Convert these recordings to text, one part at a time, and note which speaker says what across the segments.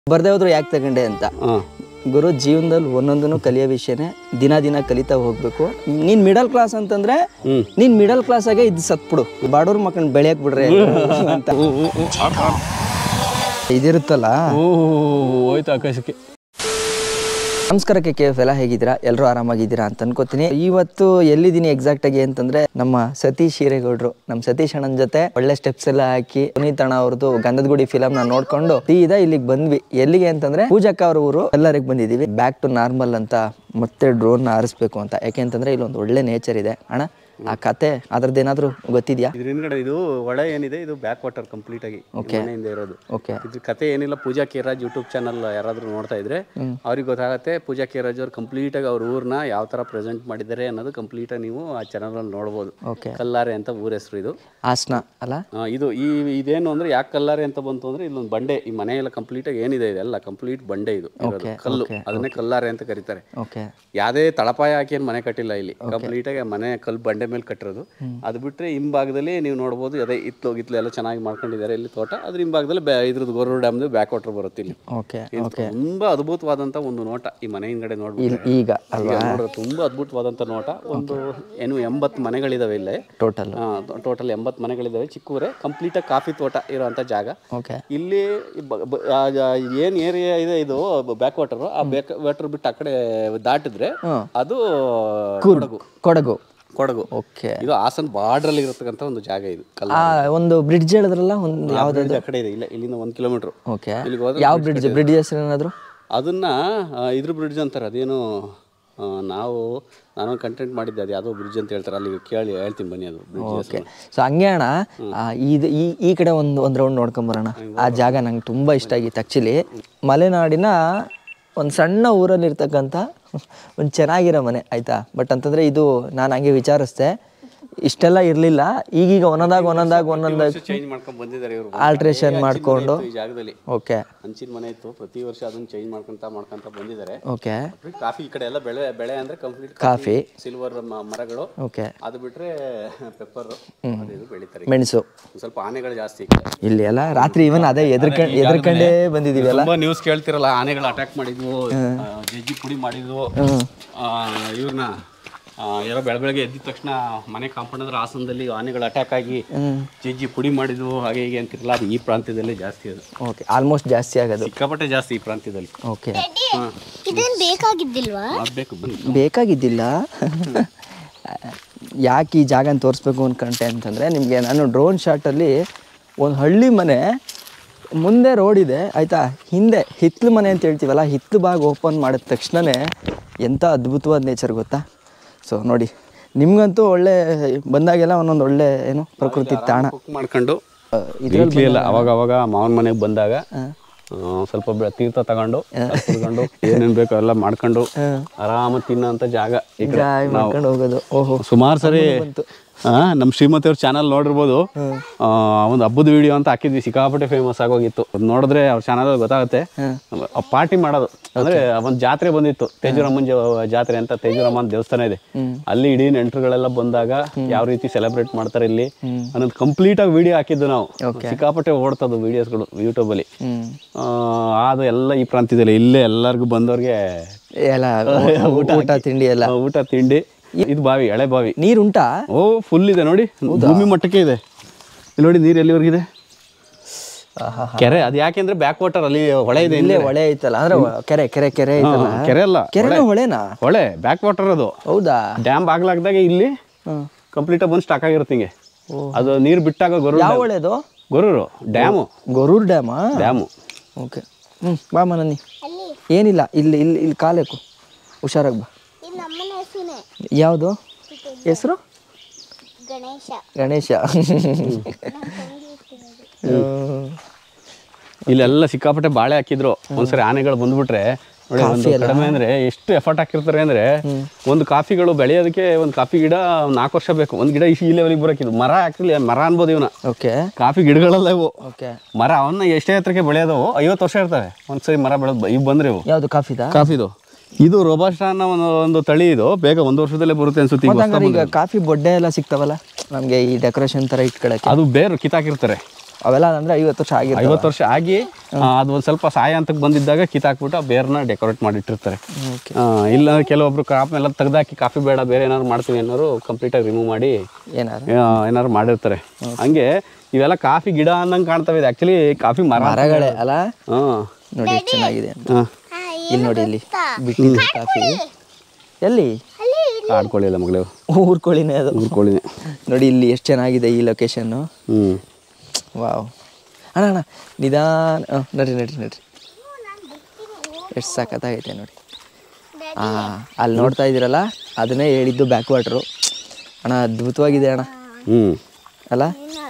Speaker 1: ಬರ್ದೇ ಹೋದ್ರು ಯಾಕೆ ತಗೊಂಡೆ ಅಂತ
Speaker 2: ಹಾಂ
Speaker 1: ಗುರು ಜೀವನದಲ್ಲಿ ಒಂದೊಂದನ್ನು ಕಲಿಯೋ ವಿಷಯನೇ ದಿನ ದಿನ ಕಲಿತಾ ಹೋಗ್ಬೇಕು ನೀನ್ ಮಿಡಲ್ ಕ್ಲಾಸ್ ಅಂತಂದ್ರೆ
Speaker 2: ಹ್ಮ್.
Speaker 1: ನೀನ್ ಮಿಡಲ್ ಕ್ಲಾಸ್ ಆಗೇ ಇದು ಸತ್ಬಿಡು ಬಡವ್ರ ಮಕ್ಕಳನ್ನ ಬೆಳೆಯಕ್ ಬಿಡ್ರೆ ಅಂತ ಇದಿರುತ್ತಲ್ಲ
Speaker 2: ಓ ಹೋಯ್ತು ಆಕಾಶಕ್ಕೆ
Speaker 1: ನಮಸ್ಕಾರಕ್ಕೆ ಕೆ ಎಫ್ ಎಲ್ಲ ಹೇಗಿದ್ದೀರಾ ಎಲ್ಲರೂ ಆರಾಮಾಗಿದ್ದೀರಾ ಅಂತ ಅನ್ಕೋತೀನಿ ಇವತ್ತು ಎಲ್ಲಿದ್ದೀನಿ ಎಕ್ಸಾಕ್ಟ್ ಆಗಿ ಅಂತಂದ್ರೆ ನಮ್ಮ ಸತೀಶ್ ಹಿರೇಗೌಡ್ರು ನಮ್ಮ ಸತೀಶ್ ಅಣ್ಣನ ಜೊತೆ ಒಳ್ಳೆ ಸ್ಟೆಪ್ಸ್ ಎಲ್ಲ ಹಾಕಿ ಪುನೀತ್ ಅಣ್ಣ ಅವ್ರದ್ದು ಗಂಧದ ಗುಡಿ ಫಿಲಮ್ ನ ನೋಡ್ಕೊಂಡು ಸೀದಾ ಇಲ್ಲಿಗೆ ಬಂದ್ವಿ ಎಲ್ಲಿಗೆ ಅಂತಂದ್ರೆ ಪೂಜಕ್ಕ ಅವ್ರ ಊರು ಎಲ್ಲರಿಗೆ ಬಂದಿದೀವಿ ಬ್ಯಾಕ್ ಟು ನಾರ್ಮಲ್ ಅಂತ ಮತ್ತೆ ಡ್ರೋನ್ ನ ಆರಿಸ್ಬೇಕು ಅಂತ ಯಾಕೆ ಅಂತಂದ್ರೆ ಇಲ್ಲೊಂದು ಒಳ್ಳೆ ನೇಚರ್ ಇದೆ ಅಣ್ಣ ಆ ಕತೆ ಅದ್ರದ್ದೇನಾದ್ರೂ ಗೊತ್ತಿದ್ಯಾ
Speaker 2: ಇದ್ರ ಹಿಂದ್ಗಡೆ ಇದು ಒಳ ಏನಿದೆ ಇದು ಬ್ಯಾಕ್ ವಾಟರ್ ಕಂಪ್ಲೀಟ್ ಆಗಿ ಈ ಮನೆಯಿಂದ ಇರೋದು
Speaker 1: ಓಕೆ
Speaker 2: ಇದ್ರ ಕತೆ ಏನಿಲ್ಲ ಪೂಜಾ ಕೇರಾಜ್ ಯೂಟ್ಯೂಬ್ ಚಾನಲ್ ಯಾರಾದ್ರೂ ನೋಡ್ತಾ ಇದ್ರೆ ಅವ್ರಿಗೆ ಗೊತ್ತಾಗತ್ತೆ ಪೂಜಾ ಕೇರಾಜ್ ಅವ್ರು ಕಂಪ್ಲೀಟ್ ಆಗಿ ಅವ್ರ ಊರ್ನ ಯಾವ ತರ ಪ್ರೆಸೆಂಟ್ ಮಾಡಿದ್ದಾರೆ ಅನ್ನೋದು ಕಂಪ್ಲೀಟ್ ಆಗಿ ನೀವು ಆ ಚಾನಲ್ ಅಲ್ಲಿ ನೋಡ್ಬೋದು
Speaker 1: ಓಕೆ
Speaker 2: ಕಲ್ಲಾರೆ ಅಂತ ಊರ ಹೆಸರು ಇದು
Speaker 1: ಆಸ್ನ ಅಲ್ಲ
Speaker 2: ಆ, ಇದು ಈ ಇದೇನು ಅಂದ್ರೆ ಯಾಕೆ ಕಲ್ಲಾರೆ ಅಂತ ಬಂತು ಅಂದ್ರೆ ಇಲ್ಲೊಂದು ಬಂಡೆ ಈ ಮನೆ ಎಲ್ಲ ಕಂಪ್ಲೀಟ್ ಆಗಿ ಏನಿದೆ ಇದೆಲ್ಲ ಕಂಪ್ಲೀಟ್ ಬಂಡೆ ಇದು ಇರೋದು. ಕಲ್ಲು ಅದನ್ನೇ ಕಲ್ಲಾರೆ ಅಂತ ಕರೀತಾರೆ
Speaker 1: ಓಕೆ
Speaker 2: ಯಾವುದೇ ತಳಪಾಯ ಹಾಕಿ ಏನು ಮನೆ ಕಟ್ಟಿಲ್ಲ ಇಲ್ಲಿ ಕಂಪ್ಲೀಟ್ ಆಗಿ ಮನೆ ಕಲ್ಲು ಬಂಡೆ ಮೇಲೆ ಕಟ್ಟಿರೋದು ಅದು ಬಿಟ್ರೆ ಹಿಂಭಾಗದಲ್ಲಿ ನೀವು ನೋಡ್ಬೋದು ಅದೇ ಇತ್ಲು ಗಿತ್ಲು ಎಲ್ಲ ಚೆನ್ನಾಗಿ ಮಾಡ್ಕೊಂಡಿದ್ದಾರೆ ಇಲ್ಲಿ ತೋಟ ಅದ್ರ ಹಿಂಭಾಗದಲ್ಲಿ ಬ್ಯಾ ಇದ್ರದ್ದು ಗೊರೂರು ಡ್ಯಾಮ್ದು ಬ್ಯಾಕ್ ವಾಟರ್ ಬರುತ್ತೆ ಇಲ್ಲಿ
Speaker 1: ಓಕೆ
Speaker 2: ಇದು ತುಂಬಾ ಅದ್ಭುತವಾದಂತ ಒಂದು ನೋಟ ಈ ಮನೆ ಹಿಂದ್ಗಡೆ ನೋಡ್ಬಿಟ್ಟು
Speaker 1: ಈಗ ಅಲ್ವಾ
Speaker 2: ನೋಡಿದ್ರೆ ತುಂಬಾ ಅದ್ಭುತವಾದಂತ ನೋಟ ಒಂದು ಏನು ಎಂಬತ್ತು ಮನೆಗಳಿದಾವೆ ಇಲ್ಲೇ
Speaker 1: ಟೋಟಲ್
Speaker 2: ಟೋಟಲ್ ಎಂಬತ್ತು ಮನೆಗಳಿದಾವೆ ಚಿಕ್ಕೂರೆ ಕಂಪ್ಲೀಟ್ ಆಗಿ ಕಾಫಿ ತೋಟ ಇರೋಂಥ ಜಾಗ
Speaker 1: ಓಕೆ
Speaker 2: ಇಲ್ಲಿ ಬ- ಬ- ಆ ಜ- ಏನ್ ಏರಿಯಾ ಇದೆ ಇದು ಬ್ಯಾಕ್ ವಾಟರ್ ಆ ಬ್ಯಾಕ್ ವಾಟರ್ ಬಿಟ್ಟು ಆ ಕಡೆ ದಾಟಿದ್ರೆ ಅದು ಕೊಡಗು
Speaker 1: ಕೊಡಗು
Speaker 2: ಕೊಡಗು
Speaker 1: ಓಕೆ
Speaker 2: ಇದು ಹಾಸನ್ ಬಾರ್ಡರ್ ಅಲ್ಲಿ ಇರತಕ್ಕಂತ ಒಂದು ಜಾಗ ಇದು ಕಲ್ಲ
Speaker 1: ಆ ಒಂದು ಬ್ರಿಡ್ಜ್ ಹೇಳಿದ್ರಲ್ಲ ಒಂದು ಯಾವ್ದು
Speaker 2: ಆ ಕಡೆ ಇದೆ ಇಲ್ಲ ಇಲ್ಲಿಂದ ಒಂದ್ ಕಿಲೋಮೀಟರ್
Speaker 1: ಓಕೆ
Speaker 2: ಇಲ್ಲಿಗೆ ಹೋದ್ರೆ
Speaker 1: ಯಾವ ಬ್ರಿಡ್ಜ್ ಬ್ರಿಡ್ಜ್ ಹೆಸರು ಏನಾದ್ರು
Speaker 2: ಅದನ್ನ ಆ, ಇದ್ರ ಬ್ರಿಡ್ಜ್ ಅಂತಾರೆ ಅದೇನು ಆ, ನಾವು ನಾನು ಕಂಟೆಂಟ್ ಮಾಡಿದ್ದೆ ಅದು ಯಾವುದೋ ಬ್ರಿಡ್ಜ್ ಅಂತ ಹೇಳ್ತಾರೆ ಅಲ್ಲಿ ಕೇಳಿ ಹೇಳ್ತೀನಿ ಬನ್ನಿ ಅದು ಬ್ರಿಡ್ಜ್
Speaker 1: ಓಕೆ ಸೊ ಹಂಗೆ ಅಣ್ಣ ಆ, ಇದು ಈ ಈ ಕಡೆ ಒಂದು ಒಂದು ರೌಂಡ್ ನೋಡ್ಕೊಂಬರೋಣ ಆ ಜಾಗ ನಂಗೆ ತುಂಬ ಇಷ್ಟ ಆಗಿತ್ತು ಆ್ಯಕ್ಚುಲಿ ಮಲೆನಾಡಿನ ಒಂದು ಸಣ್ಣ ಊರಲ್ಲಿರ್ತಕ್ಕಂಥ ಒಂದು ಚೆನ್ನಾಗಿರೋ ಮನೆ ಆಯಿತಾ ಬಟ್ ಅಂತಂದರೆ ಇದು ನಾನು ಹಂಗೆ ವಿಚಾರಿಸ್ದೆ ಇಷ್ಟೆಲ್ಲ ಇರಲಿಲ್ಲ ಈಗೀಗ ಒಂದೊಂದಾಗ ಒಂದೊಂದಾಗ ಒಂದೊಂದಾಗ
Speaker 2: ಚೇಂಜ್ ಮಾಡ್ಕೊಂಡು ಬಂದಿದ್ದಾರೆ ಇವರು
Speaker 1: ಆಲ್ಟ್ರೇಷನ್ ಮಾಡಿಕೊಂಡು
Speaker 2: ಈ ಜಾಗದಲ್ಲಿ
Speaker 1: ಓಕೆ
Speaker 2: ಹಂಚಿನ ಮನೆ ಇತ್ತು ಪ್ರತಿ ವರ್ಷ ಅದನ್ನ ಚೇಂಜ್ ಮಾಡ್ಕೊಂತ ಮಾಡ್ಕೊಂತ ಬಂದಿದ್ದಾರೆ
Speaker 1: ಓಕೆ
Speaker 2: ಕಾಫಿ ಈ ಕಡೆ ಎಲ್ಲ ಬೆಳೆ ಬೆಳೆ ಅಂದ್ರೆ ಕಂಪ್ಲೀಟ್
Speaker 1: ಕಾಫಿ
Speaker 2: ಸಿಲ್ವರ್ ಮರಗಳು
Speaker 1: ಓಕೆ
Speaker 2: ಅದು ಬಿಟ್ರೆ ಪೆಪ್ಪರ್ ಇದು ಬೆಳಿತಾರೆ
Speaker 1: ಮೆಣಸು
Speaker 2: ಒಂದ್ ಸ್ವಲ್ಪ ಆನೆಗಳು ಜಾಸ್ತಿ ಈ ಕಡೆ.
Speaker 1: ಇಲ್ಲಿ ಎಲ್ಲ ರಾತ್ರಿ ಇವನ್ ಅದೇ ಎದ್ರಕಂಡ್ ಎದ್ರಕಂಡೇ ಬಂದಿದ್ದೀವಿ ಅಲ್ಲ
Speaker 2: ತುಂಬಾ ನ್ಯೂಸ್ ಕೇಳ್ತಿರಲ್ಲ ಆನೆಗಳು ಅಟ್ಯಾಕ್ ಮಾಡಿದ್ವು ಆ, ಜಜ್ಜಿ ಪುಡಿ ಮಾಡಿದ್ವು ಇವ್ರನ್ನ ಯಾರೋ ಬೆಳ ಬೆಳಗ್ಗೆ ಎದ್ದಿದ ತಕ್ಷಣ ಮನೆ ಕಾಂಪೌಂಡ್ ಅಂದ್ರೆ ಹಾಸನದಲ್ಲಿ ಆನೆಗಳು ಅಟ್ಯಾಕ್ ಆಗಿ ಜಜ್ಜಿ ಪುಡಿ ಮಾಡಿದ್ವು ಹಾಗೆ ಹೀಗೆ ಅಂತಿರಲ್ಲ ಅದು ಈ ಪ್ರಾಂತ್ಯದಲ್ಲಿ ಜಾಸ್ತಿ ಅದು
Speaker 1: ಓಕೆ ಆಲ್ಮೋಸ್ಟ್ ಜಾಸ್ತಿ ಆಗೋದು
Speaker 2: ಸಿಕ್ಕಾಪಟ್ಟೆ ಜಾಸ್ತಿ ಈ ಪ್ರಾಂತ್ಯದಲ್ಲಿ
Speaker 1: ಓಕೆ
Speaker 3: ಇದೇನ್ ಬೇಕಾಗಿದ್ದಿಲ್ವಾ
Speaker 2: ಆಗ್ಬೇಕು ಬನ್ನಿ
Speaker 1: ಬೇಕಾಗಿದ್ದಿಲ್ಲ ಯಾಕೆ ಈ ಜಾಗನ ತೋರಿಸ್ಬೇಕು ಅನ್ಕೊಂಡೆ ಅಂತಂದರೆ ನಿಮಗೆ ನಾನು ಡ್ರೋನ್ ಶಾಟಲ್ಲಿ ಒಂದು ಹಳ್ಳಿ ಮನೆ ಮುಂದೆ ರೋಡ್ ಇದೆ ಆಯಿತಾ ಹಿಂದೆ ಹಿತ್ಲು ಮನೆ ಅಂತ ಹೇಳ್ತೀವಲ್ಲ ಹಿತ್ಲು ಭಾಗ ಓಪನ್ ಮಾಡಿದ ತಕ್ಷಣವೇ ಎಂಥ ಅದ್ಭುತವಾದ ನೇಚರ್ ಗೊತ್ತಾ ಸೊ ನೋಡಿ ನಿಮ್ಗಂತೂ ಒಳ್ಳೆ ಬಂದಾಗೆಲ್ಲ ಒಂದೊಂದು ಒಳ್ಳೆ ಏನು ಪ್ರಕೃತಿ ತಾಣ
Speaker 2: ಕುಕ್ ಮಾಡ್ಕೊಂಡು
Speaker 1: ಇದ್ರಲ್ಲಿ
Speaker 2: ವೀಕ್ಲಿ ಎಲ್ಲ ಅವಾಗ ಅವಾಗ ಮಾವನ ಮನೆಗೆ ಬಂದಾಗ ಆ, ಸ್ವಲ್ಪ ಬೆ- ತೀರ್ಥ ತಗೊಂಡು ಕುಡ್ಕೊಂಡು ಏನೇನ್ ಬೇಕೋ ಎಲ್ಲ ಮಾಡ್ಕೊಂಡು ಆರಾಮ ತಿನ್ನೋಂಥ ಜಾಗ ಈ ಕಡೆ
Speaker 1: ಜಾಯ್ ಮಾಡ್ಕೊಂಡು ಹೋಗೋದು ಓಹೋ
Speaker 2: ಸುಮಾರು ಸರಿ ಆ, ನಮ್ಮ ಶ್ರೀಮತಿ ಅವ್ರ ಚಾನಲ್ ನೋಡಿರ್ಬೋದು ಆ, ಒಂದು ಹಬ್ಬದ ವಿಡಿಯೋ ಅಂತ ಹಾಕಿದ್ವಿ ಸಿಕ್ಕಾಪಟ್ಟೆ ಫೇಮಸ್ ಆಗೋಗಿತ್ತು ಅದ್ ನೋಡಿದ್ರೆ ಅವ್ರ ಚಾನಲ್ ಗೊತ್ತಾಗುತ್ತೆ ಪಾರ್ಟಿ ಮಾಡೋದು ಅಂದ್ರೆ ಒಂದು ಜಾತ್ರೆ ಬಂದಿತ್ತು ತೇಜುರಮ್ಮನ ಜ- ಜಾತ್ರೆ ಅಂತ ತೇಜುರಮ್ಮನ ದೇವಸ್ಥಾನ ಇದೆ ಅಲ್ಲಿ ಇಡೀ ನೆಂಟರುಗಳೆಲ್ಲ ಬಂದಾಗ ಯಾವ ರೀತಿ ಸೆಲೆಬ್ರೇಟ್ ಮಾಡ್ತಾರೆ ಇಲ್ಲಿ ಅನ್ನೋದು ಕಂಪ್ಲೀಟ್ ಆಗಿ ವಿಡಿಯೋ ಹಾಕಿದ್ದು ನಾವು ಸಿಕ್ಕಾಪಟ್ಟೆ ಓಡ್ತದ್ದು ವಿಡಿಯೋಸ್ಗಳು ಯೂಟ್ಯೂಬ್ ಅಲ್ಲಿ
Speaker 1: ಹ್ಞೂ
Speaker 2: ಆ, ಅದು ಎಲ್ಲ ಈ ಪ್ರಾಂತ್ಯದಲ್ಲಿ ಇಲ್ಲೇ ಎಲ್ಲರಿಗೂ ಬಂದವ್ರಿಗೆ
Speaker 1: ಎಲ್ಲ ಊಟ ಊಟ ತಿಂಡಿ ಎಲ್ಲ
Speaker 2: ಆ, ಊಟ ತಿಂಡಿ ಇದು ಬಾವಿ ಹಳೆ ಬಾವಿ
Speaker 1: ನೀರುಂಟಾ
Speaker 2: ಓ ಫುಲ್ ಇದೆ ನೋಡಿ ಭೂಮಿ ಮಟ್ಟಕ್ಕೆ ಇದೆ ಇಲ್ಲಿ ನೋಡಿ ನೀರು ಎಲ್ಲಿವರೆಗಿದೆ ಕೆರೆ ಅದು ಯಾಕೆಂದ್ರೆ ಬ್ಯಾಕ್ ವಾಟರ್ ಅಲ್ಲಿ ಹೊಳೆ ಇದೆ
Speaker 1: ಇಲ್ಲೇ ಹೊಳೆ ಐತಲ್ಲ ಅಂದ್ರೆ ಕೆರೆ ಕೆರೆ ಕೆರೆ ಐತಲ್ಲ
Speaker 2: ಹಾ, ಕೆರೆ ಅಲ್ಲ
Speaker 1: ಕೆರೆನ ಹೊಳೆನಾ
Speaker 2: ಹೊಳೆ ಬ್ಯಾಕ್ ವಾಟರ್ ಅದು
Speaker 1: ಹೌದಾ
Speaker 2: ಡ್ಯಾಮ್ ಬಾಗ್ಲಾಗ್ದಾಗ ಇಲ್ಲಿ
Speaker 1: ಹ್ಮ್.
Speaker 2: ಕಂಪ್ಲೀಟ್ ಬಂದು ಸ್ಟಾಕ್ ಆಗಿರುತ್ತೆ ಹಿಂಗೆ ಅದು ನೀರು ಬಿಟ್ಟಾಗ ಗೊರೂರು
Speaker 1: ಯಾವ ಹೊಳೆದು
Speaker 2: ಗೊರೂರು ಡ್ಯಾಮು
Speaker 1: ಗೊರೂರ್ ಡ್ಯಾಮಾ
Speaker 2: ಡ್ಯಾಮು
Speaker 1: ಓಕೆ ಹ್ಞೂ ಬಾ ಮನನಿ ಏನಿಲ್ಲ ಇಲ್ಲಿ ಇಲ್ಲಿ ಇಲ್ಲಿ ಕಾಲೇಕು ಹುಷಾರಾಗಿ ಬಾ
Speaker 3: ಇದು ನಮ್ಮನ ಹೆಸನೇ
Speaker 1: ಯಾವುದು ಹೆಸರು
Speaker 3: ಗಣೇಶ
Speaker 1: ಗಣೇಶ ಹ್ಮ್.
Speaker 2: ಇಲ್ಲೆಲ್ಲ ಸಿಕ್ಕಾಪಟ್ಟೆ ಬಾಳೆ ಹಾಕಿದ್ರು ಒಂದ್ಸರಿ ಆನೆಗಳು ಬಂದ್ಬಿಟ್ರೆ ನೋಡಿ ಒಂದು ಕಡಿಮೆ ಅಂದ್ರೆ ಎಷ್ಟು ಎಫರ್ಟ್ ಹಾಕಿರ್ತಾರೆ ಅಂದ್ರೆ ಒಂದು ಕಾಫಿಗಳು ಬೆಳೆಯೋದಕ್ಕೆ ಒಂದು ಕಾಫಿ ಗಿಡ ಒಂದ್ ನಾಲ್ಕು ವರ್ಷ ಬೇಕು ಒಂದು ಗಿಡ ಈ ಲೆವೆಲಿಗೆ ಬರೋಕಿದು ಮರ ಆಕ್ಚುಲಿ ಮರ ಅನ್ಬೋದು ಇವನ
Speaker 1: ಓಕೆ
Speaker 2: ಕಾಫಿ ಗಿಡಗಳೆಲ್ಲ ಇವು
Speaker 1: ಓಕೆ
Speaker 2: ಮರ ಅವನ್ನ ಎಷ್ಟೇ ಎತ್ತರಕ್ಕೆ ಬೆಳೆಯೋದವು ಐವತ್ತು ವರ್ಷ ಇರ್ತವೆ ಒಂದ್ಸರಿ ಮರ ಬೆಳೆದು ಇವು ಬಂದ್ರೆ ಇವು
Speaker 1: ಯಾವುದು ಕಾಫಿದಾ
Speaker 2: ಕಾಫಿದು ಇದು ರೋಬಾಸ್ಟಾ ಅನ್ನೋ ಒಂದು ಒಂದು ತಳಿ ಇದು ಬೇಗ ಒಂದು ವರ್ಷದಲ್ಲೇ ಬರುತ್ತೆ ಅನ್ಸುತ್ತೆ ಈಗ
Speaker 1: ಮತ್ತೆ
Speaker 2: ಹೊಸ್ದಾಗ್
Speaker 1: ಹಂಗಾರೆ ಈಗ ಕಾಫಿ ಬೊಡ್ಡೆ ಎಲ್ಲ ಸಿಗ್ತಾವಲ್ಲ ನಮಗೆ ಈ ಡೆಕೋರೇಷನ್ ಥರ ಇಟ್ಕೊಳಕ್ಕೆ
Speaker 2: ಅದು ಬೇರು ಕಿತ್ತಾಕಿರ್ತಾರೆ
Speaker 1: ಅವೆಲ್ಲ ಅಂದರೆ ಐವತ್ತು ವರ್ಷ ಆಗಿರ್ತಾವೆ
Speaker 2: ಐವತ್ತು ವರ್ಷ ಆಗಿ ಆ, ಅದು ಒಂದು ಸ್ವಲ್ಪ ಸಾಯ ಅಂತಕ್ಕೆ ಬಂದಿದ್ದಾಗ ಕಿತ್ತಾಕ್ಬಿಟ್ಟು ಆ ಬೇರ್ನ ಡೆಕೋರೇಟ್ ಮಾಡಿಟ್ಟಿರ್ತಾರೆ
Speaker 1: ಓಕೆ
Speaker 2: ಆ, ಇಲ್ಲ ಕೆಲವೊಬ್ರು ಕ್ರಾಪ್ ಎಲ್ಲ ತೆಗ್ದಾಕಿ ಕಾಫಿ ಬೇಡ ಬೇರೆ ಏನಾದ್ರು ಮಾಡ್ತೀವಿ ಅನ್ನೋರು ಕಂಪ್ಲೀಟಾಗಿ ರಿಮೂವ್ ಮಾಡಿ
Speaker 1: ಏನಾರು
Speaker 2: ಆ, ಏನಾದ್ರು ಮಾಡಿರ್ತಾರೆ ಹಂಗೆ ಇವೆಲ್ಲ ಕಾಫಿ ಗಿಡ ಅನ್ನಂಗೆ ಕಾಣ್ತವೆ ಇದು ಆ್ಯಕ್ಚುಲಿ ಕಾಫಿ ಮರ
Speaker 1: ಮರಗಳೇ ಅಲ್ಲ
Speaker 2: ಹಾಂ
Speaker 1: ನೋಡಿ ಎಷ್ಟು ಚೆನ್ನಾಗಿದೆ ಅಂತ
Speaker 2: ಹಾಂ
Speaker 1: ಇಲ್ಲಿ ನೋಡಿ ಇಲ್ಲಿ ಬಿಟ್ಟಿದ್ದು ಕಾಫಿ ಎಲ್ಲಿ
Speaker 2: ಆಡ್ಕೊಳ್ಳಿಲ್ಲ ಮಗಳು
Speaker 1: ಊರ್ಕೊಳ್ಳಿನೇ ಅದು
Speaker 2: ಊರ್ಕೊಳ್ಳಿನೇ
Speaker 1: ನೋಡಿ ಇಲ್ಲಿ ಎಷ್ಟು ಚೆನ್ನಾಗಿದೆ ಈ ಲೊಕೇಶನ್ನು
Speaker 2: ಹ್ಞೂ
Speaker 1: ವಾವ್ ಅಣ್ಣ ಅಣ್ಣ ನಿಧಾನ ಆ, ನಡ್ರಿ ನಡ್ರಿ ನಡ್ರಿ ಎಷ್ಟು ಸಖತ್ತಾಗೈತೆ ನೋಡಿ ಹಾಂ ಅಲ್ಲಿ ನೋಡ್ತಾ ಇದ್ದೀರಲ್ಲ ಅದನ್ನೇ ಹೇಳಿದ್ದು ಬ್ಯಾಕ್ ವಾಟ್ರು ಅಣ್ಣ ಅದ್ಭುತವಾಗಿದೆ ಅಣ್ಣ
Speaker 2: ಹ್ಞೂ
Speaker 1: ಅಲ್ಲ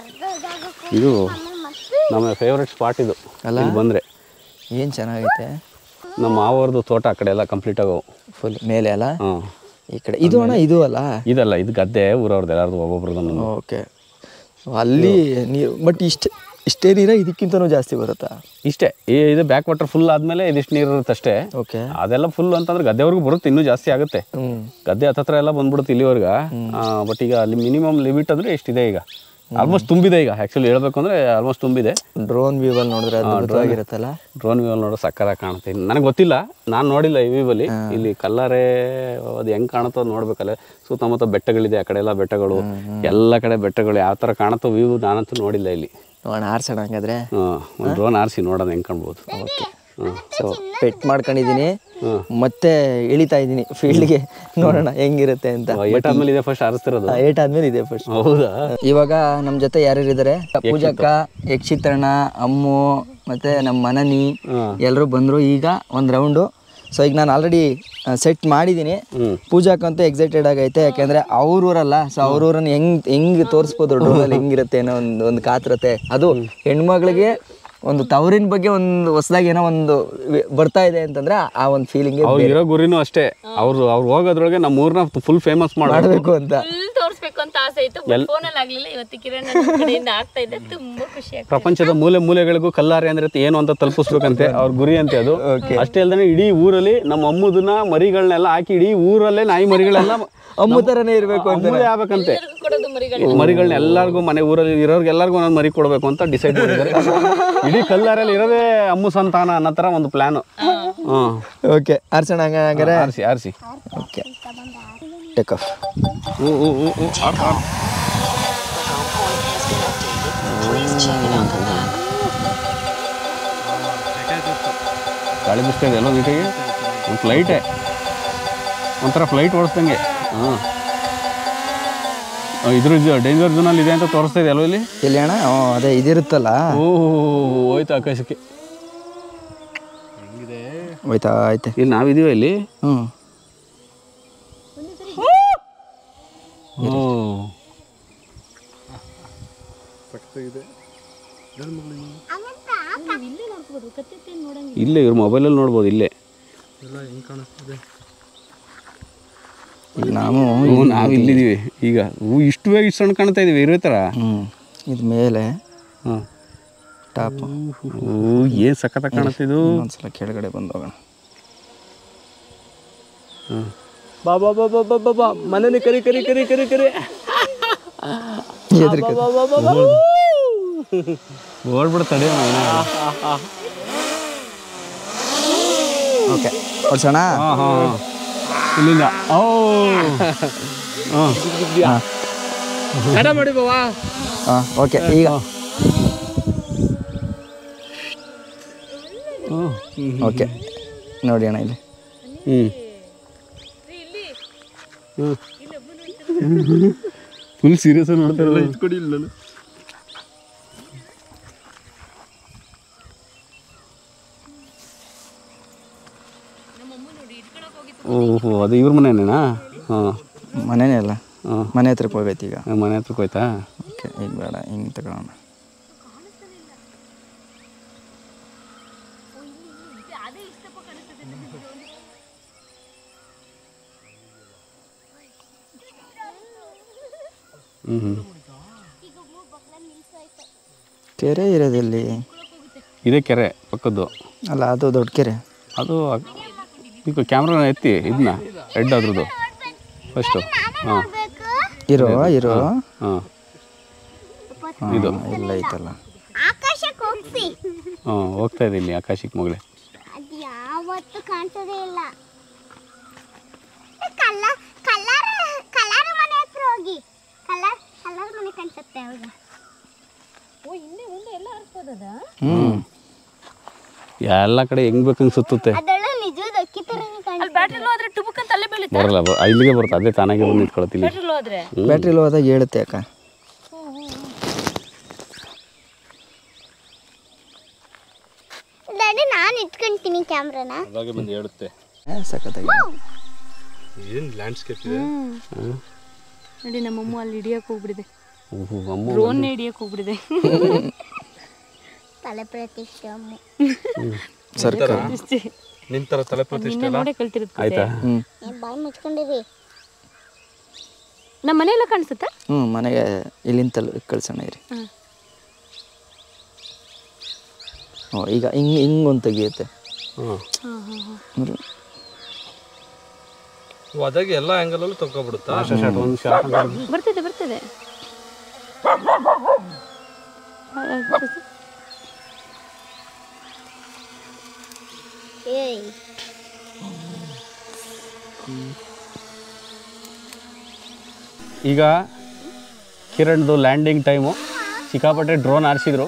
Speaker 2: ಇದು ನಮ್ಮ ಫೇವ್ರೆಟ್ ಸ್ಪಾಟ್ ಇದು
Speaker 1: ಅಲ್ಲ?
Speaker 2: ಇಲ್ಲಿ ಬಂದರೆ
Speaker 1: ಏನು ಚೆನ್ನಾಗೈತೆ
Speaker 2: ನಮ್ಮ ಮಾವವ್ರದ್ದು ತೋಟ ಆ ಕಡೆ ಎಲ್ಲ ಕಂಪ್ಲೀಟ್ ಆಗವು
Speaker 1: ಫುಲ್ ಮೇಲೆ ಅಲ್ಲ
Speaker 2: ಹಾಂ
Speaker 1: ಈ ಕಡೆ ಇದು ಅಣ್ಣ ಇದು ಅಲ್ಲ
Speaker 2: ಇದಲ್ಲ ಇದು ಗದ್ದೆ ಊರವ್ರದ್ದು ಎಲ್ಲರದು ಒಬ್ಬೊಬ್ರದ್ದು ನಮ್ಮದು
Speaker 1: ಓಕೆ ಅಲ್ಲಿ ನೀರು ಬಟ್ ಇಷ್ಟು ಇಷ್ಟೇ ನೀರ ಇದಕ್ಕಿಂತನೂ ಜಾಸ್ತಿ ಬರುತ್ತಾ
Speaker 2: ಇಷ್ಟೇ ಈ ಇದು ಬ್ಯಾಕ್ ವಾಟರ್ ಫುಲ್ ಆದಮೇಲೆ ಇದಿಷ್ಟು ನೀರು ಇರುತ್ತೆ ಅಷ್ಟೇ
Speaker 1: ಓಕೆ
Speaker 2: ಅದೆಲ್ಲ ಫುಲ್ ಅಂತಂದ್ರೆ ಗದ್ದೆವರೆಗೂ ಬರುತ್ತೆ ಇನ್ನೂ ಜಾಸ್ತಿ ಆಗುತ್ತೆ
Speaker 1: ಹ್ಞೂ
Speaker 2: ಗದ್ದೆ ಹತ್ತತ್ರ ಎಲ್ಲ ಬಂದ್ಬಿಡುತ್ತೆ ಇಲ್ಲಿವರೆಗೆ ಬಟ್ ಈಗ ಅಲ್ಲಿ ಮಿನಿಮಮ್ ಲಿಮಿಟ್ ಅಂದರೆ ಎಷ್ಟಿದೆ ಈಗ ಆಲ್ಮೋಸ್ಟ್ ತುಂಬಿದೆ ಈಗ ಆ್ಯಕ್ಚುಲಿ ಹೇಳ್ಬೇಕು ಅಂದರೆ ಆಲ್ಮೋಸ್ಟ್ ತುಂಬಿದೆ
Speaker 1: ಡ್ರೋನ್ ವ್ಯೂವಲ್ಲಿ ನೋಡಿದ್ರೆ ಅದ್ಭುತವಾಗಿರುತ್ತಲ್ಲ
Speaker 2: ಡ್ರೋನ್ ವ್ಯೂ ನೋಡೋ ಸಕ್ಕರ ಕಾಣುತ್ತೆ ನನಗೆ ಗೊತ್ತಿಲ್ಲ ನಾನು ನೋಡಿಲ್ಲ ಈ ವ್ಯೂವಲ್ಲಿ ಇಲ್ಲಿ ಕಲ್ಲರೇ ಅದು ಹೆಂಗೆ ಕಾಣುತ್ತೋ ಅದು ನೋಡ್ಬೇಕಲ್ಲ ಸುತ್ತಮುತ್ತ ಬೆಟ್ಟಗಳಿದೆ ಆ ಕಡೆ ಎಲ್ಲ ಬೆಟ್ಟಗಳು ಎಲ್ಲ ಕಡೆ ಬೆಟ್ಟಗಳು ಯಾವ ಥರ ಕಾಣುತ್ತೋ ವ್ಯೂ ನಾನಂತೂ ನೋಡಿಲ್ಲ ಇಲ್ಲಿ
Speaker 1: ನೋಡೋಣ ಆರ್ಸೋಣ ಹಂಗಾದ್ರೆ
Speaker 2: ಒಂದು ಡ್ರೋನ್ ಆರಿಸಿ ನೋಡೋಣ ಹೆಂಗೆ ಕಾಣ್ಬೋದು
Speaker 1: ಓಕೆ ಸೊ ಪೆಟ್ ಮಾಡ್ಕೊಂಡಿದ್ದೀನಿ ಮತ್ತೆ ಇಳಿತಾ ಇದ್ದೀನಿ ಫೀಲ್ಡ್ಗೆ ನೋಡೋಣ ಹೆಂಗಿರುತ್ತೆ ಅಂತ
Speaker 2: ಏಟಾದ್ಮೇಲೆ ಇದೆ ಫಸ್ಟ್ ಆರಿಸ್ತಿರೋದು
Speaker 1: ಏಟ್ ಆದ್ಮೇಲೆ ಇದೆ ಫಸ್ಟ್
Speaker 2: ಹೌದಾ
Speaker 1: ಇವಾಗ ನಮ್ಮ ಜೊತೆ ಯಾರ್ಯಾರು ಇದ್ದಾರೆ ಪೂಜಕ್ಕ ಯಕ್ಷಿತರಣ ಅಮ್ಮು ಮತ್ತೆ ನಮ್ಮ ಮನನಿ ಎಲ್ಲರೂ ಬಂದರು ಈಗ ಒಂದು ರೌಂಡು ಸೊ ಈಗ ನಾನು ಆಲ್ರೆಡಿ ಸೆಟ್ ಮಾಡಿದ್ದೀನಿ
Speaker 2: ಹ್ಮ್.
Speaker 1: ಪೂಜಾಕ್ಕಂತೂ ಎಕ್ಸೈಟೆಡ್ ಆಗೈತೆ ಯಾಕೆಂದ್ರೆ ಅವ್ರ ಊರಲ್ಲ ಸೊ ಅವ್ರ ಊರನ್ನ ಹೆಂಗ್ ಹೆಂಗ್ ತೋರಿಸ್ಬೋದು ಡ್ರೋನಲ್ಲಿ ಹೆಂಗಿರುತ್ತೆ ಅನ್ನೋ ಒಂದು ಒಂದು ಕಾತ್ರತೆ ಅದು ಹೆಣ್ಮಕ್ಳಿಗೆ ಒಂದು ತವರಿನ ಬಗ್ಗೆ ಒಂದು ಹೊಸದಾಗಿ ಏನೋ ಒಂದು ವಿ- ಬರ್ತಾ ಇದೆ ಅಂತಂದ್ರೆ ಆ ಒಂದು ಫೀಲಿಂಗೇ
Speaker 2: ಅವ್ರು ಇರೋ ಗುರಿನೂ ಅಷ್ಟೇ ಅವ್ರು ಅವ್ರು ಹೋಗೋದ್ರೊಳಗೆ ನಮ್ಮ ಊರ್ನ ಫುಲ್ ಫೇಮಸ್ ಮಾಡಬೇಕು
Speaker 1: ಮಾಡಬೇಕು ಅಂತ
Speaker 4: ಫುಲ್ ತೋರಿಸ್ಬೇಕು ಅಂತ ಆಸೆ ಇತ್ತು ಫೋನಲ್ಲಿ ಆಗ್ಲಿಲ್ಲ ಇವತ್ತು ಕಿರಣ್ ನನ್ನ ಕಡೆಯಿಂದ ಆಗ್ತಾ ಇದೆ ತುಂಬಾ ಖುಷಿ ಆಗ್ತದೆ
Speaker 2: ಪ್ರಪಂಚದ ಮೂಲೆ ಮೂಲೆಗಳಿಗೂ ಕಲ್ಲಾರೆ ಅಂದ್ರೆ ಏನು ಅಂತ ತಲುಪಿಸ್ಬೇಕಂತೆ ಅವ್ರ ಗುರಿ ಅಂತೆ ಅದು ಅಷ್ಟೇ ಅಲ್ದೇ ಇಡೀ ಊರಲ್ಲಿ ನಮ್ಮ ಅಮ್ಮದನ್ನ ಮರಿಗಳನ್ನೆಲ್ಲ ಹಾಕಿ ಇಡೀ ಊರಲ್ಲೇ ನಾಯಿ ಮರಿಗಳೆಲ್ಲ
Speaker 1: ಅಮ್ಮು ಥರನೇ ಇರಬೇಕು ಅಂತ
Speaker 2: ಅಮ್ಮದೇ ಆಗ್ಬೇಕಂತೆ
Speaker 4: ಕೊಡೋದು ಮರಿಗಳು
Speaker 2: ಮರಿಗಳನ್ನ ಎಲ್ಲರಿಗೂ ಮನೆ ಊರಲ್ಲಿ ಇರೋರ್ಗೆ ಎಲ್ಲರಿಗೂ ಒಂದೊಂದು ಮರಿ ಕೊಡಬೇಕು ಅಂತ ಡಿಸೈಡ್ ಮಾಡಿದ್ದಾರೆ ಇಡೀ ಕಲ್ಲಾರಲ್ಲಿ ಇರೋದೇ ಅಮ್ಮು ಸಂತಾನ ಅನ್ನೋ ಥರ ಒಂದು ಪ್ಲಾನು ಹ್ಞೂ
Speaker 1: ಓಕೆ ಆರ್ಸೋಣ ಹಂಗ ಹಂಗಾರೆ
Speaker 2: ಆರಿಸಿ ಆರಿಸಿ
Speaker 1: ಓಕೆ ಟೇಕ್ ಆಫ್
Speaker 2: ಹ್ಞೂ ಹ್ಞೂ ಹ್ಞೂ ಹ್ಞೂ ಆರ್ ಆರ್ ಗಾಳಿ ಬಿಸ್ತಾ ಇದೆ ಎಲ್ಲ ನೀಟಾಗಿ ಒಂದು ಫ್ಲೈಟೇ ಒಂಥರ ಫ್ಲೈಟ್ ಓಡಿಸ್ದಂಗೆ ಹಾಂ ಇದ್ರ ಡೇಂಜರ್ ಝೋನಲ್ಲಿ ಇದೆ ಅಂತ ತೋರಿಸ್ತಾ ಇದೆ ಅಲ್ವ ಇಲ್ಲಿ
Speaker 1: ಎಲ್ಲಿ ಅಣ್ಣ ಹ್ಞೂ ಅದೇ ಇದಿರುತ್ತಲ್ಲ
Speaker 2: ಓ ಹೋಯ್ತು ಆಕಾಶಕ್ಕೆ
Speaker 1: ಹೋಯ್ತಾ ಐತೆ
Speaker 2: ಇಲ್ಲಿ ನಾವಿದೀವ ಇಲ್ಲಿ
Speaker 1: ಹ್ಞೂ
Speaker 2: ಓ ಇಲ್ಲೇ ಇವ್ರ ಮೊಬೈಲಲ್ಲಿ ನೋಡ್ಬೋದು ಇಲ್ಲೇ
Speaker 1: ಈಗ ನಾವು
Speaker 2: ಹ್ಞೂ ನಾವು ಇಲ್ಲಿದ್ದೀವಿ ಈಗ ಹೂ ಇಷ್ಟು ಬೇಗ ಇಷ್ಟು ಸಣ್ಣ ಕಾಣ್ತಾ ಇದೀವಿ ಇರೋ ಥರ
Speaker 1: ಹ್ಞೂ ಇದು ಮೇಲೆ
Speaker 2: ಹಾಂ
Speaker 1: ಟಾಪ್
Speaker 2: ಓ ಏನು ಸಖತ್ತ ಕಾಣುತ್ತಿದ್ದು
Speaker 1: ಒಂದ್ಸಲ ಕೆಳಗಡೆ ಬಂದು ಹೋಗೋಣ
Speaker 2: ಬಾ ಬಾ ಬಾ ಬಾ ಬಾ ಬಾ ಬಾ ಮನೇಲಿ ಕರಿ ಕರಿ ಕರಿ ಕರಿ ಕರಿ
Speaker 1: ಎದ್ರಿಕೆ
Speaker 2: ಓಡ್ಬಿಡ ತಡೆ
Speaker 1: ಓಕೆ ಹೊಡ್ಸೋಣ
Speaker 2: ಹಾಂ ಹಾಂ ಇಲ್ಲಿಂದ ಓ ಹಾಂ
Speaker 1: ಹಾಂ ಓಕೆ ಈಗ ಓಕೆ ನೋಡಿ ಅಣ್ಣ ಇಲ್ಲಿ
Speaker 2: ಹ್ಞೂ ಫುಲ್ ಸೀರಿಯಸ್ ನೋಡ್ತಾರಲ್ಲ ಇಟ್ಕೊಡಿ ಇಲ್ಲ ಓಹೋ ಅದು ಇವ್ರ ಮನೆನೇನಾ ಹಾಂ
Speaker 1: ಮನೆನೇ ಅಲ್ಲ
Speaker 2: ಹಾಂ
Speaker 1: ಮನೆ ಹತ್ರಕ್ಕೆ ಹೋಗೈತೆ ಈಗ
Speaker 2: ಮನೆ ಹತ್ರಕ್ಕೆ ಹೋಯ್ತಾ
Speaker 1: ಓಕೆ ಈಗ ಬೇಡ ಹಿಂಗೆ ತಗೊಳ್ಳೋಣ
Speaker 2: ಹ್ಞೂ ಹ್ಞೂ
Speaker 1: ಕೆರೆ ಇರೋದಲ್ಲಿ
Speaker 2: ಇದೇ ಕೆರೆ ಪಕ್ಕದ್ದು
Speaker 1: ಅಲ್ಲ ಅದು ದೊಡ್ಡ ಕೆರೆ
Speaker 2: ಅದು ಈಗ ಕ್ಯಾಮ್ರಾನ ಎತ್ತಿ ಇದನ್ನ ರೆಡ್ ಅದ್ರದ್ದು ಫಸ್ಟು ಹಾಂ
Speaker 1: ಇರೋ ಇರೋ
Speaker 2: ಹಾಂ
Speaker 1: ಹಾಂ, ಇಲ್ಲ ಐತಲ್ಲ
Speaker 3: ತೋರಿಸಿ
Speaker 2: ಹ್ಞೂ ಹೋಗ್ತಾ ಇದೆ ಇಲ್ಲಿ ಆಕಾಶಕ್ಕೆ ಮಗಳೇ
Speaker 3: ಅದು ಯಾವತ್ತೂ ಕಾಣಿಸೋದೇ ಇಲ್ಲ ಕಲರ್ ಕಲರ್ ಕಲರ್ ಮನೆ ಹತ್ರ ಹೋಗಿ ಕಲರ್ ಕಲರ್ ಮನೆ ಕಾಣಿಸುತ್ತೆ ಅವಾಗ
Speaker 1: ಹ್ಮ್
Speaker 2: ಎಲ್ಲ ಕಡೆ ಹೆಂಗ್ ಬೇಕಂಗೆ ಸುತ್ತುತ್ತೆ
Speaker 3: ಅದೆಲ್ಲ ನಿಜವಾದ ಅಕ್ಕಿ ಥರನೇ ಕಾಣಿಸುತ್ತೆ
Speaker 4: ಅಲ್ಲಿ ಬ್ಯಾಟ್ರಿ ಲೋ ಆದ್ರೆ ಟುಬುಕ್ ಅಂತ ಅಲ್ಲೇ ಬೀಳುತ್ತೆ
Speaker 2: ಬರಲ್ಲ ಬ- ಇಲ್ಲಿಗೆ ಬರುತ್ತೆ ಅದೇ ತಾನಾಗೆ ಬಂದು ನಿಂತ್ಕೊಳತ್ತೆ ಇಲ್ಲಿ
Speaker 4: ಬ್ಯಾಟ್ರಿ ಲೋ ಆದ್ರೆ
Speaker 1: ಬ್ಯಾಟ್ರಿ ಲೋ ಆದಾಗ ಹೇಳುತ್ತೆ ಅಕ್ಕ
Speaker 3: ಡ್ಯಾಡಿ ನಾನು ಇಟ್ಕೊಂತೀನಿ ಕ್ಯಾಮ್ರಾನ
Speaker 2: ಅದಾಗೆ ಬಂದು ಹೇಳುತ್ತೆ
Speaker 1: ಏ, ಸಖತ್ತಾಗಿ
Speaker 2: ಏನು ಲ್ಯಾಂಡ್ಸ್ಕೇಪ್ ಇದೆ
Speaker 4: ನೋಡಿ ನಮ್ಮಮ್ಮ ಅಲ್ಲಿ ಹಿಡಿಯಕ್ಕೆ ಹೋಗ್ಬಿಡಿದೆ
Speaker 2: ಓಹೋ ಅಮ್ಮ
Speaker 4: ಡ್ರೋನ್ ಹಿಡಿಯಕ್ಕೆ ಹೋಗ್ಬಿಡಿದೆ
Speaker 3: ತಲೆ ಪ್ರತಿಷ್ಠೆ ಅಮ್ಮ
Speaker 1: ಸರ್ಕಾರ
Speaker 2: ನಿನ್ ಥರ ತಲೆ
Speaker 4: ನಿನ್ನೆ ನೋಡೇ ಕಲ್ತಿರೋದು
Speaker 2: ಆಯ್ತಾ
Speaker 1: ಹ್ಮ್
Speaker 3: ಏ ಬಾಯಿ ಮುಚ್ಕೊಂಡಿರಿ
Speaker 4: ನಮ್ಮ ಮನೆಯೆಲ್ಲ ಕಾಣಿಸುತ್ತಾ
Speaker 1: ಹ್ಞೂ ಮನೆಗೆ ಇಲ್ಲಿಂದ ತಲ್ ಕಳ್ಸೋಣ ಇರಿ
Speaker 4: ಹ್ಮ್.
Speaker 1: ಓ ಈಗ ಹಿಂಗೆ ಹಿಂಗೆ ಒಂದು ತೆಗಿಯುತ್ತೆ
Speaker 2: ಹಾಂ
Speaker 1: ಅಂದ್ರೆ
Speaker 5: ಅದಾಗಿ ಎಲ್ಲ ಆ್ಯಂಗಲಲ್ಲೂ ತಗೊಬಿಡುತ್ತಾ
Speaker 2: ಶಾಟ್ ಒಂದು ಶಾಟ್
Speaker 4: ಬರ್ತಿದೆ ಬರ್ತಿದೆ
Speaker 3: ಏಯ್
Speaker 2: ಈಗ ಕಿರಣ್ದು ಲ್ಯಾಂಡಿಂಗ್ ಟೈಮು ಸಿಕ್ಕಾಪಟ್ಟೆ ಡ್ರೋನ್ ಆರಿಸಿದ್ರು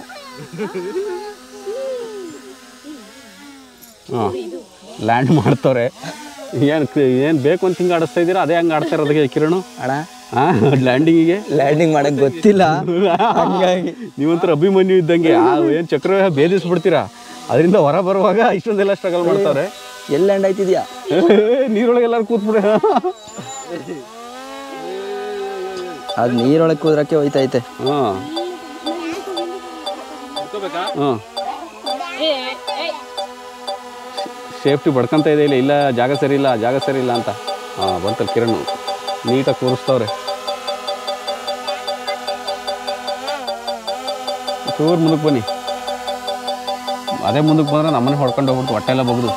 Speaker 2: ಹಾಂ ಲ್ಯಾಂಡ್ ಮಾಡ್ತವ್ರೆ ಏನು ಏನು ಬೇಕು ಅಂತ ಹಿಂಗೆ ಆಡಿಸ್ತಾ ಇದ್ದೀರಾ ಅದೇ ಹಂಗೆ ಆಡ್ತಾ ಇರೋದಕ್ಕೆ ಕಿರಣ್
Speaker 1: ಅಣ್ಣ
Speaker 2: ಹಾಂ ಲ್ಯಾಂಡಿಂಗಿಗೆ
Speaker 1: ಲ್ಯಾಂಡಿಂಗ್ ಮಾಡಕ್ ಗೊತ್ತಿಲ್ಲ ಹಂಗಾಗಿ
Speaker 2: ನೀವಂತರ ಅಭಿಮನ್ಯು ಇದ್ದಂಗೆ ಏನು ಚಕ್ರ ಭೇದಿಸ್ಬಿಡ್ತೀರಾ ಅದರಿಂದ ಹೊರ ಬರುವಾಗ ಇಷ್ಟೊಂದೆಲ್ಲ ಸ್ಟ್ರಗಲ್ ಮಾಡ್ತಾರೆ
Speaker 1: ಎಲ್ಲಿ ಲ್ಯಾಂಡ್ ಆಯ್ತಿದ್ಯಾ
Speaker 2: ನೀರೊಳಗೆ ಎಲ್ಲರೂ ಕೂತ್ಬಿಡ
Speaker 1: ಅದು ನೀರೊಳಗೆ ಕೂದ್ರಕ್ಕೆ ಹೋಯ್ತೈತೆ
Speaker 2: ಹಾಂ ಹಾಂ ಸೇಫ್ಟಿ ಬಡ್ಕೊಂತ ಇದೆ ಇಲ್ಲ ಇಲ್ಲ ಜಾಗ ಸರಿ ಇಲ್ಲ ಜಾಗ ಸರಿ ಇಲ್ಲ ಅಂತ ಹಾಂ ಬಂತಲ್ಲ ಕಿರಣ್ ನೀಟಾಗಿ ಕೂರಿಸ್ತವ್ರೆ ಚೂರು ಮುಂದಕ್ಕೆ ಬನ್ನಿ ಅದೇ ಮುಂದಕ್ಕೆ ಬಂದ್ರೆ ನಮ್ಮನೆ ಹೊಡ್ಕೊಂಡು ಹೋಗ್ಬಿಡ್ತು ಹೊಟ್ಟೆ ಎಲ್ಲ ಬಗ್ದು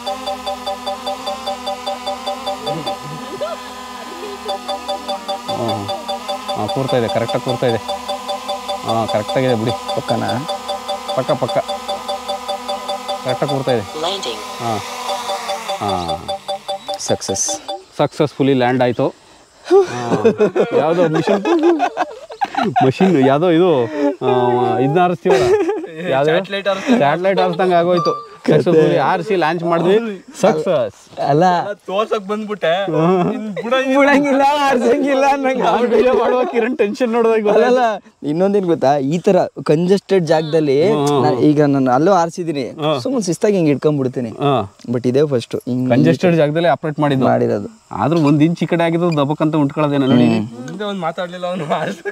Speaker 2: ಹಾಂ ಹಾಂ ಕೂರ್ತಾ ಇದೆ ಕರೆಕ್ಟಾಗಿ ಕೂರ್ತಾ ಇದೆ ಹಾಂ ಕರೆಕ್ಟಾಗಿದೆ ಬಿಡಿ
Speaker 1: ಪಕ್ಕನ
Speaker 2: ಪಕ್ಕ ಪಕ್ಕ ಕರೆಕ್ಟಾಗಿ ಕೂರ್ತಾ ಇದೆ ಹಾಂ ಹಾಂ
Speaker 1: ಸಕ್ಸಸ್
Speaker 2: ಸಕ್ಸಸ್ಫುಲಿ ಲ್ಯಾಂಡ್ ಆಯಿತು ಯಾವುದೋ ಮಿಷನ್ ಮಷಿನ್ ಯಾವುದೋ ಇದು ಇದನ್ನ ಆರಿಸ್ತೀವಲ್ಲ ಯಾವುದೋ ಸ್ಯಾಟಲೈಟ್ ಆರಿಸ್ದಂಗೆ ಆಗೋಯ್ತು ಸಕ್ಸಸ್ಫುಲಿ ಆರಿಸಿ ಲಾಂಚ್ ಮಾಡಿದ್ವಿ ಸಕ್ಸಸ್
Speaker 1: ಅಲ್ಲ
Speaker 5: ತೋರ್ಸಕ್ ಬಂದ್ಬಿಟ್ಟೆ
Speaker 1: ಬಿಡಂಗಿಲ್ಲ ಆರ್ಸಂಗಿಲ್ಲ
Speaker 2: ಮಾಡುವ ಕಿರಣ್ ಟೆನ್ಷನ್ ನೋಡಿದಾಗ
Speaker 1: ಅಲ್ಲಲ್ಲ ಇನ್ನೊಂದೇನ್ ಗೊತ್ತಾ ಈ ತರ ಕಂಜೆಸ್ಟೆಡ್ ಜಾಗದಲ್ಲಿ ನಾನ್ ಈಗ ನಾನು ಅಲ್ಲೂ ಆರಿಸಿದೀನಿ ಸುಮ್ಮನೆ ಶಿಸ್ತಾಗಿ ಹಿಂಗೆ ಇಟ್ಕೊಂಡ್ಬಿಡ್ತೀನಿ
Speaker 2: ಹಾಂ
Speaker 1: ಬಟ್ ಇದೇ ಫಸ್ಟ್ ಹಿಂಗ್
Speaker 2: ಕಂಜೆಸ್ಟೆಡ್ ಜಾಗದಲ್ಲಿ ಆಪ್ರೇಟ್ ಮಾಡಿದ್ದು
Speaker 1: ಮಾಡಿರೋದು
Speaker 2: ಆದ್ರೂ ಒಂದ್ ಇಂಚ್ ಈ ಕಡೆ ಆಗಿದ್ದು ದಬಕ್ಕಂತ ಉಂಟ್ಕೊಳ್ಳೋದೇನೋ ನೋಡಿ
Speaker 5: ಮುಂದೆ ಒಂದ್ ಮಾತಾಡ್ಲಿಲ್ಲ ಅವನು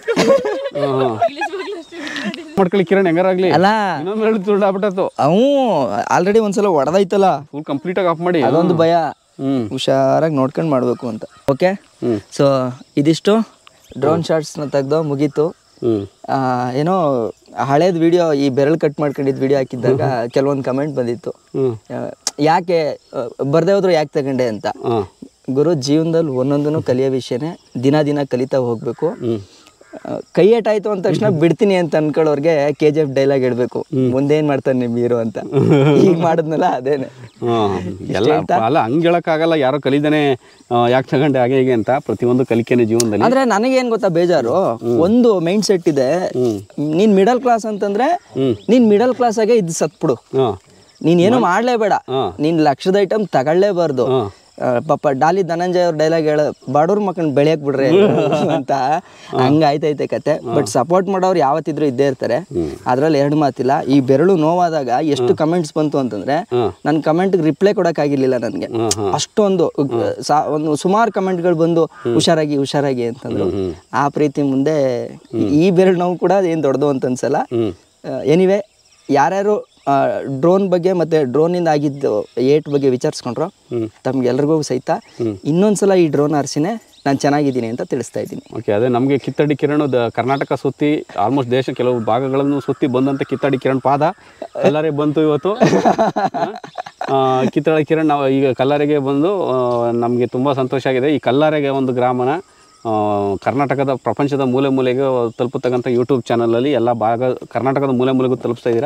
Speaker 2: ಮಾಡ್ಕೊಳ್ಳಿ ಕಿರಣ್ ಹೆಂಗಾರಾಗ್ಲಿ
Speaker 1: ಅಲ್ಲ
Speaker 2: ಇನ್ನೊಂದು ಎರಡು ತುಳ್ದಾಗ್ಬಿಟ್ಟತ್ತು
Speaker 1: ಅವು ಆಲ್ರೆಡಿ ಒಂದ್ಸಲ ಹೊಡೆದೈತಲ್ಲ
Speaker 2: ಫುಲ್ ಕಂಪ್ಲೀಟ್ ಆಗಿ ಆಫ್ ಮಾಡಿ
Speaker 1: ಅದೊಂದು ಭಯ
Speaker 2: ಹ್ಮ್
Speaker 1: ಹುಷಾರಾಗಿ ನೋಡ್ಕೊಂಡು ಮಾಡಬೇಕು ಅಂತ ಓಕೆ
Speaker 2: ಹ್ಮ್.
Speaker 1: ಸೊ ಇದಿಷ್ಟು ಡ್ರೋನ್ ಶಾಟ್ಸ್ನ ತೆಗ್ದು ಮುಗೀತು
Speaker 2: ಹ್ಮ್
Speaker 1: ಆ, ಏನೋ ಹಳೇದು ವಿಡಿಯೋ ಈ ಬೆರಳು ಕಟ್ ಮಾಡ್ಕೊಂಡಿದ್ದು ವಿಡಿಯೋ ಹಾಕಿದ್ದಾಗ ಕೆಲವೊಂದು ಕಮೆಂಟ್ ಬಂದಿತ್ತು
Speaker 2: ಹ್ಮ್
Speaker 1: ಆ, ಯಾಕೆ ಆ, ಬರ್ದೇ ಹೋದ್ರು ಯಾಕೆ ತಗೊಂಡೆ ಅಂತ
Speaker 2: ಹಾಂ
Speaker 1: ಗುರು ಜೀವನದಲ್ಲಿ ಒಂದೊಂದನ್ನು ಕಲಿಯೋ ವಿಷಯನೇ ದಿನ ದಿನ ಕಲಿತಾ ಹೋಗ್ಬೇಕು
Speaker 2: ಹ್ಮ್
Speaker 1: ಆ, ಕೈ ಏಟಾಯ್ತು ಅಂದ ತಕ್ಷಣ ಬಿಡ್ತೀನಿ ಅಂತ ಅನ್ಕೊಳ್ಳೋರ್ಗೆ ಕೆ ಜಿ ಎಫ್ ಡೈಲಾಗ್ ಹೇಳ್ಬೇಕು ಮುಂದೇನ್ ಮಾಡ್ತಾನೆ ನಿಮ್ ಹೀರೋ ಅಂತ ಈಗ ಮಾಡಿದ್ನಲ್ಲ ಅದೇನೆ
Speaker 2: ಹಾಂ ಎಲ್ಲ ಅಲ್ಲ ಹಂಗೆ ಹೇಳೋಕ್ಕಾಗಲ್ಲ ಯಾರೋ ಕಲಿದಾನೆ ಯಾಕೆ ತಗೊಂಡೆ ಹಾಗೆ ಹೀಗೆ ಅಂತ ಪ್ರತಿಯೊಂದು ಕಲಿಕೆನೆ ಜೀವನದಲ್ಲಿ
Speaker 1: ಅಂದ್ರೆ ನನಗೇನ್ ಗೊತ್ತಾ ಬೇಜಾರು ಒಂದು ಮೈಂಡ್ ಸೆಟ್ ಇದೆ ನೀನ್ ಮಿಡಲ್ ಕ್ಲಾಸ್ ಅಂತಂದ್ರೆ ನೀನ್ ಮಿಡಲ್ ಕ್ಲಾಸ್ ಆಗೇ ಇದ್ ಸತ್ಬಿಡು
Speaker 2: ಹಾಂ
Speaker 1: ನೀನ್ ಏನು ಮಾಡ್ಲೇಬೇಡ ನೀನ್ ಲಕ್ಷದ ಐಟಮ್ ತಗೊಳ್ಳೇಬಾರ್ದು
Speaker 2: ಹಾಂ
Speaker 1: ಆ, ಪಾಪ ಡಾಲಿ ಧನಂಜಯ ಅವ್ರ ಡೈಲಾಗ್ ಹೇಳ ಬಡವ್ರ ಮಕ್ಕಳನ್ನ ಬೆಳೆಯಕ್ ಬಿಡ್ರಿ ಅಂತ ಹಂಗ ಆಯ್ತೈತೆ ಕತೆ ಬಟ್ ಸಪೋರ್ಟ್ ಮಾಡೋರು ಯಾವತ್ತಿದ್ರು ಇದ್ದೇ ಇರ್ತಾರೆ ಅದ್ರಲ್ಲಿ ಎರಡು ಮಾತಿಲ್ಲ ಈ ಬೆರಳು ನೋವಾದಾಗ ಎಷ್ಟು ಕಮೆಂಟ್ಸ್ ಬಂತು ಅಂತಂದ್ರೆ ನನ್ನ ಕಮೆಂಟ್ಗೆ ರಿಪ್ಲೈ ಕೊಡಕ್ಕಾಗಿರ್ಲಿಲ್ಲ ನನಗೆ ಅಷ್ಟೊಂದು ಸಾ- ಒಂದು ಸುಮಾರು ಕಮೆಂಟ್ಗಳು ಬಂದು ಹುಷಾರಾಗಿ ಹುಷಾರಾಗಿ ಅಂತಂದ್ರು ಆ ಪ್ರೀತಿ ಮುಂದೆ ಈ ಬೆರಳು ನೋವು ಕೂಡ ಏನ್ ದೊಡ್ಡದು ಅಂತ ಅನ್ಸಲ್ಲ ಎನಿವೆ ಯಾರ್ಯಾರು ಡ್ರೋನ್ ಬಗ್ಗೆ ಮತ್ತೆ ಡ್ರೋನಿಂದ ಆಗಿದ್ದು ಏಟ್ ಬಗ್ಗೆ ವಿಚಾರಿಸ್ಕೊಂಡ್ರು ತಮ್ಗೆಲ್ರಿಗೂ ಸಹಿತ ಇನ್ನೊಂದ್ಸಲ ಈ ಡ್ರೋನ್ ಆರಿಸಿನೇ ನಾನು ಚೆನ್ನಾಗಿದ್ದೀನಿ ಅಂತ ತಿಳಿಸ್ತಾ ಇದ್ದೀನಿ
Speaker 2: ಓಕೆ ಅದೇ ನಮಗೆ ಕಿತ್ತಡಿ ಕಿರಣ್ ದ- ಕರ್ನಾಟಕ ಸುತ್ತಿ ಆಲ್ಮೋಸ್ಟ್ ದೇಶ ಕೆಲವು ಭಾಗಗಳನ್ನು ಸುತ್ತಿ ಬಂದಂಥ ಕಿತ್ತಡಿ ಕಿರಣ್ ಪಾದ ಕಲ್ಲರೆ ಬಂತು ಇವತ್ತು ಆ, ಕಿತ್ತಡಿ ಕಿರಣ್ ನಾವು ಈಗ ಕಲ್ಲರೆಗೆ ಬಂದು ನಮಗೆ ತುಂಬ ಸಂತೋಷ ಆಗಿದೆ ಈ ಕಲ್ಲರೆಗೆ ಒಂದು ಗ್ರಾಮನ ಆ, ಕರ್ನಾಟಕದ ಪ್ರಪಂಚದ ಮೂಲೆ ಮೂಲೆಗೆ ತಲುಪತಕ್ಕಂಥ ಯೂಟ್ಯೂಬ್ ಚಾನಲಲ್ಲಿ ಎಲ್ಲ ಭಾಗ ಕರ್ನಾಟಕದ ಮೂಲೆ ಮೂಲೆಗೂ ತಲುಪಿಸ್ತಾ ಇದ್ದೀರಾ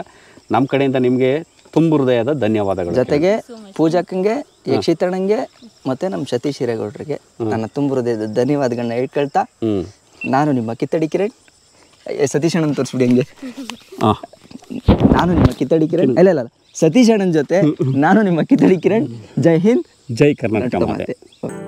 Speaker 2: ನಮ್ಮ ಕಡೆಯಿಂದ ನಿಮಗೆ ತುಂಬು ಹೃದಯದ ಧನ್ಯವಾದಗಳು
Speaker 1: ಜೊತೆಗೆ ಪೂಜಾಕಂಗೆ ಯಕ್ಷಿತಣ್ಣಂಗೆ ಮತ್ತೆ ನಮ್ಮ ಸತೀಶ್ ಹಿರೇಗೌಡರಿಗೆ ನನ್ನ ತುಂಬ ಹೃದಯದ ಧನ್ಯವಾದಗಳನ್ನ ಇಟ್ಕೊಳ್ತಾ
Speaker 2: ಹ್ಞೂ
Speaker 1: ನಾನು ನಿಮ್ಮ ಕಿತ್ತಡಿ ಕಿರಣ್ ಏ, ಸತೀಶ್ ಅಣ್ಣನ್ ತೋರಿಸ್ಬಿಡಿ ಹಂಗೆ
Speaker 2: ಹಾಂ
Speaker 1: ನಾನು ನಿಮ್ಮ ಕಿತ್ತಡಿ ಕಿರಣ್ ಇಲ್ಲ ಇಲ್ಲ ಇಲ್ಲ. ಸತೀಶ್ ಅಣ್ಣನ ಜೊತೆ ನಾನು ನಿಮ್ಮ ಕಿತ್ತಡಿ ಕಿರಣ್ ಜೈ ಹಿಂದ್
Speaker 2: ಜೈ ಕರ್ನಾಟಕ
Speaker 1: ಕರ್ನಾಟಕ
Speaker 2: ಮಾತೆ
Speaker 1: ಮಾತೆ